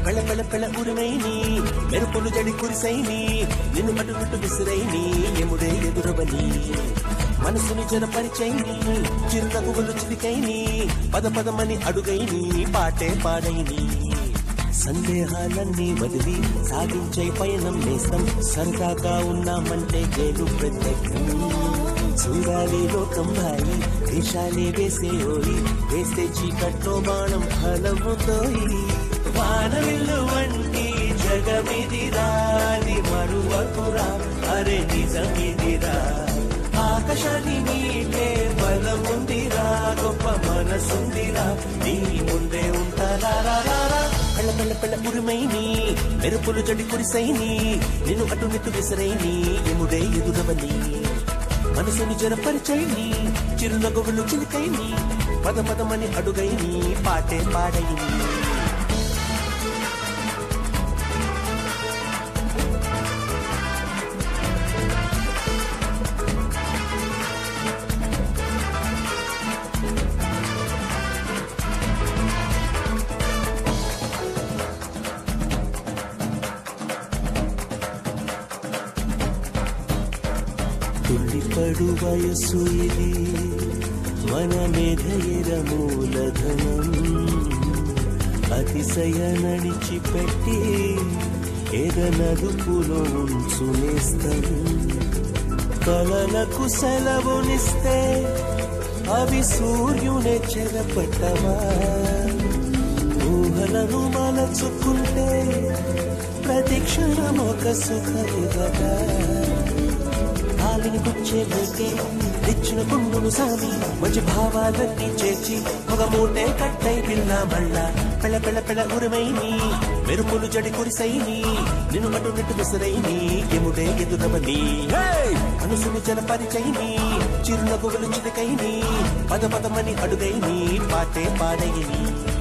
పెళ్ళ పెళ్ళ పెళ్ళ ఉరిమైని మెరుపులు జడి కురిసైని నిన్ను అటు ఇటు విసిరైని ఎముడే ఎదురవని మనసుని జనపరిచైని చిరునగులు చిలికైని పద పదమని అడుగైని పాటే పాడైని సందేహాలన్నీ వదిలి సాగించే పయనం నేస్తం సరదాగా ఉన్నామంటే గేలు ప్రత్యేకం చూడాలి లోకం భాయి దేశాలే వేసే ఓయి వేస్తే చీకట్లో బాణం ఫలముతోయి వానవిల్లు వంటి జగమిదిరా ని మరువకురా అరే నిజమిదిరా ఆకాశాన్ని నీటే బలముందిరా గొప్ప మనసుందిరా నీ ముందే ఉంటారా పెళ్ళ పెళ్ళ పెళ్ళ ఉరిమైని మెరుపులు జడి కురిసైని నిన్ను అటు నిట్టు విసిరైని ఎముడే ఎదురవని మనసుని జరపరిచైని చిరునగవులు చిలికైని పద పదమని అడుగైని పాటే పాడైని తుల్లిపడు వయస్సు ఇది మన మెధయర మూలధనం అతిశయ నడిచిపెట్టి ఎదనదుపులో ఉంచునేస్తం కలలకు సెలవునిస్తే అవి సూర్యునే చెరపట్టవా ఊహలను మలచుకుంటే ప్రతి క్షణం ఒక సుఖయుగగా ఆలిని గుచ్చే లేకే తెచ్చిన కుండును సామి మంచి భావాలన్నీ చేర్చి ఒక మూటే కట్టై పిల్ల మళ్ళా పెళ్ళ పెళ్ళ పెళ్ళ ఉరిమైని మెరుపులు జడి కురిసైని నిన్ను అటు నిట్టు విసిరైని ఎముడే ఎదురవని మనసుని జలపరిచైని చిరునగువులు చిలికైని పద పదమని అడుగైని పాటే పాడైని